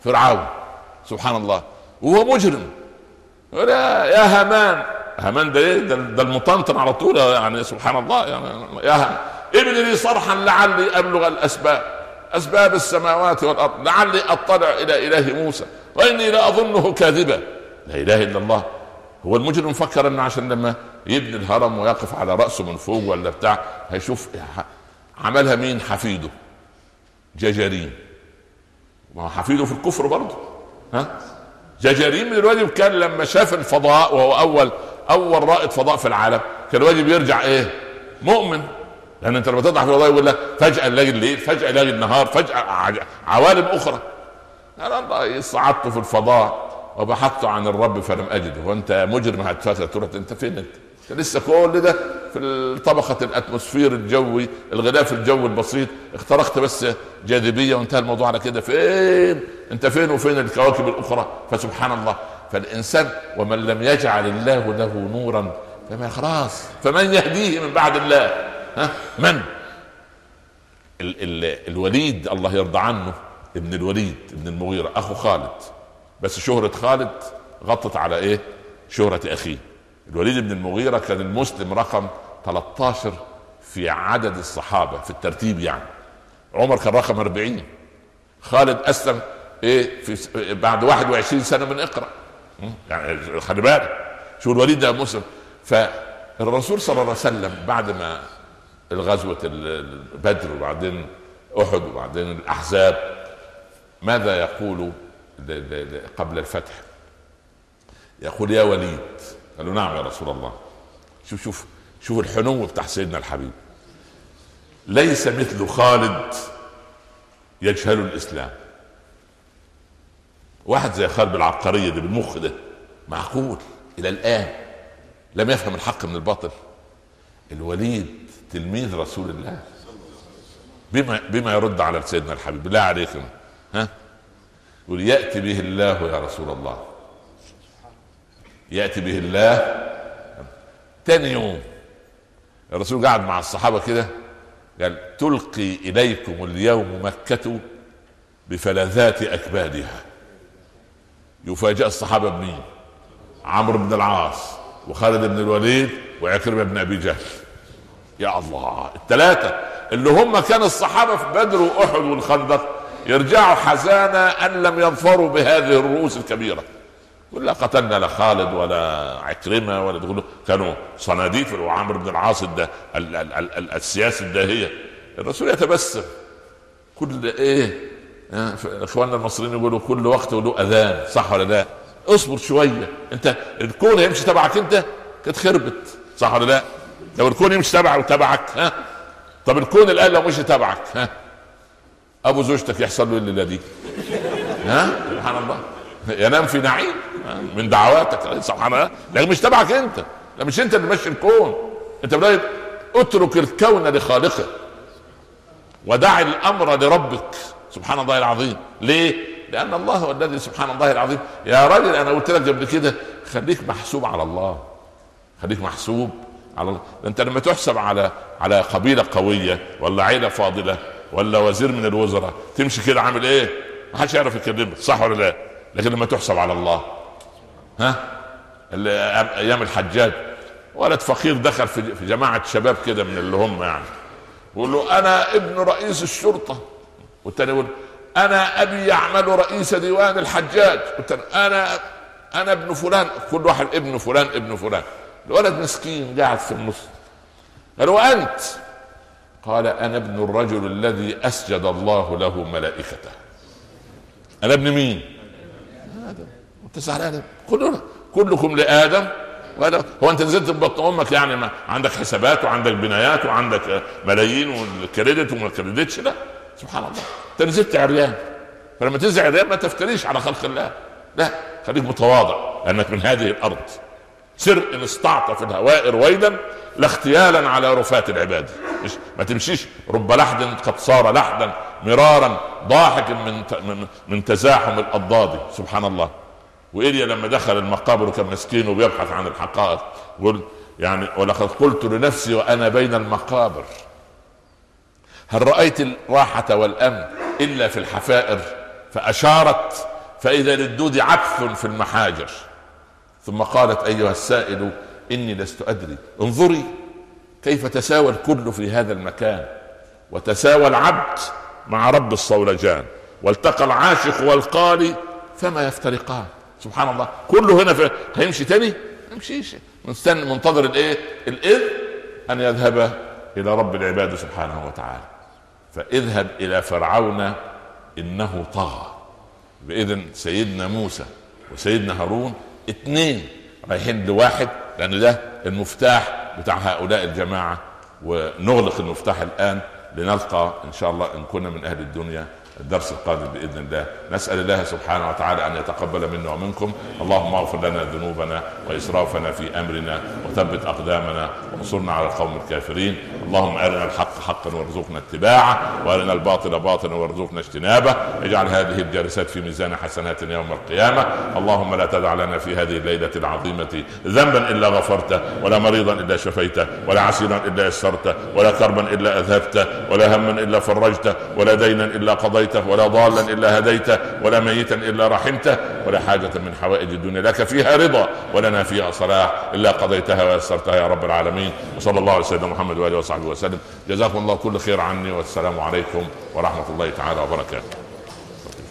فرعون سبحان الله وهو مجرم يا يا هامان هامان ده ايه ده, ده المطنطن على طول يعني سبحان الله يعني يا ابن لي صرحا لعلي ابلغ الاسباب اسباب السماوات والارض لعلي اطلع الى اله موسى واني لاظنه كاذبا لا اله الا الله هو المجرم فكر انه عشان لما يبني الهرم ويقف على راسه من فوق ولا بتاع هيشوف عملها مين حفيده ججرين ما هو حفيده في الكفر برضه ها ججرين من الواجب كان لما شاف الفضاء وهو اول اول رائد فضاء في العالم كان الواجب يرجع ايه مؤمن لان انت لما تطلع في الفضاء يقول لك فجاه نلاقي الليل فجاه نلاقي النهار فجاه عوالم اخرى انا الله صعدت في الفضاء وبحثت عن الرب فلم اجده وانت مجرم هتفكر تروح انت فين انت؟ انت لسه كل ده في طبقه الاتموسفير الجوي الغلاف الجوي البسيط اخترقت بس جاذبيه وانتهى الموضوع على كده فين؟ انت فين وفين الكواكب الاخرى؟ فسبحان الله فالانسان ومن لم يجعل الله له نورا فما خلاص فمن يهديه من بعد الله ها من؟ ال ال الوليد الله يرضى عنه ابن الوليد ابن المغيرة أخو خالد بس شهرة خالد غطت على إيه شهرة أخيه الوليد بن المغيرة كان المسلم رقم 13 في عدد الصحابة في الترتيب يعني عمر كان رقم 40 خالد أسلم إيه في بعد 21 سنة من اقرأ يعني خلي بالك شو الوليد ده مسلم فالرسول صلى الله عليه وسلم بعد ما الغزوة بدر وبعدين أحد وبعدين الأحزاب ماذا يقول قبل الفتح يقول يا وليد قال له نعم يا رسول الله شوف شوف شوف الحنو بتاع سيدنا الحبيب ليس مثل خالد يجهل الاسلام واحد زي خالد العبقريه دي بالمخ ده معقول الى الان لم يفهم الحق من الباطل الوليد تلميذ رسول الله بما بما يرد على سيدنا الحبيب بالله عليكم ها يقول ياتي به الله يا رسول الله ياتي به الله تاني يوم الرسول قعد مع الصحابه كده قال تلقي اليكم اليوم مكه بفلذات اكبادها يفاجأ الصحابه بمين؟ عمرو بن العاص وخالد بن الوليد وعكرمه بن ابي جهل يا الله الثلاثه اللي هم كان الصحابه في بدر واحد والخندق يرجعوا حزانا ان لم يظفروا بهذه الرؤوس الكبيره ولا قتلنا لا خالد ولا عكرمه ولا تقول كانوا صناديد وعمرو بن العاص الده السياسه الداهيه الرسول يتبسم كل ايه اخواننا المصريين يقولوا كل وقت له اذان صح ولا لا؟ اصبر شويه انت الكون يمشي تبعك انت كانت خربت صح ولا لا؟ لو الكون يمشي تبعك وتبعك ها طب الكون الان لو مشي تبعك ها ابو زوجتك يحصل له الليله دي ها سبحان الله ينام في نعيم من دعواتك سبحان الله لكن مش تبعك انت لا مش انت اللي ماشي الكون انت بدأت اترك الكون لخالقه ودع الامر لربك سبحان الله العظيم ليه لان الله هو الذي سبحان الله العظيم يا راجل انا قلت لك قبل كده خليك محسوب على الله خليك محسوب على الله انت لما تحسب على على قبيله قويه ولا عيله فاضله ولا وزير من الوزراء تمشي كده عامل ايه ما حدش يعرف يكلمك صح ولا لا لكن لما تحسب على الله ها ايام الحجاج ولد فقير دخل في جماعه شباب كده من اللي هم يعني يقول له انا ابن رئيس الشرطه والتاني يقول انا ابي يعمل رئيس ديوان الحجاج والتاني انا انا ابن فلان كل واحد ابن فلان ابن فلان الولد مسكين قاعد في النص قال وانت قال انا ابن الرجل الذي اسجد الله له ملائكته انا ابن مين ادم انت زعلان كلنا كلكم لادم وهذا هو انت نزلت ببطن امك يعني ما عندك حسابات وعندك بنايات وعندك ملايين والكريدت وما كريدتش لا سبحان الله انت نزلت عريان فلما تنزل عريان ما تفتريش على خلق الله لا خليك متواضع لانك من هذه الارض سر ان استعط في الهواء رويدا لا اختيالا على رفاة العباد مش ما تمشيش رب لحد قد صار لحدا مرارا ضاحك من من, من تزاحم الاضداد سبحان الله وإيليا لما دخل المقابر وكان مسكين وبيبحث عن الحقائق يقول يعني ولقد قلت لنفسي وانا بين المقابر هل رايت الراحه والامن الا في الحفائر فاشارت فإذا للدود عبث في المحاجر ثم قالت أيها السائل إني لست أدري انظري كيف تساوى الكل في هذا المكان وتساوى العبد مع رب الصولجان والتقى العاشق والقاري فما يفترقان سبحان الله كله هنا في هيمشي تاني يمشيش مستني منتظر الايه الاذن ان يذهب الى رب العباد سبحانه وتعالى فاذهب الى فرعون انه طغى باذن سيدنا موسى وسيدنا هارون اثنين رايحين لواحد لان ده المفتاح بتاع هؤلاء الجماعه ونغلق المفتاح الان لنلقى ان شاء الله ان كنا من اهل الدنيا الدرس القادم باذن الله نسال الله سبحانه وتعالى ان يتقبل منا ومنكم اللهم اغفر لنا ذنوبنا واسرافنا في امرنا وثبت اقدامنا وانصرنا على القوم الكافرين اللهم ارنا الحق حقا وارزقنا اتباعه وارنا الباطل باطلا وارزقنا اجتنابه اجعل هذه الجالسات في ميزان حسناتنا يوم القيامه اللهم لا تدع لنا في هذه الليله العظيمه ذنبا الا غفرته ولا مريضا الا شفيته ولا عسيرا الا يسرته ولا كربا الا اذهبته ولا هما الا فرجته ولا دينا الا قضيته ولا ضالا الا هديته ولا ميتا الا رحمته ولا حاجه من حوائج الدنيا لك فيها رضا ولنا فيها صلاح الا قضيتها ويسرتها يا رب العالمين وصلى الله على سيدنا محمد واله وصحبه وسلم جزاكم الله كل خير عني والسلام عليكم ورحمه الله تعالى وبركاته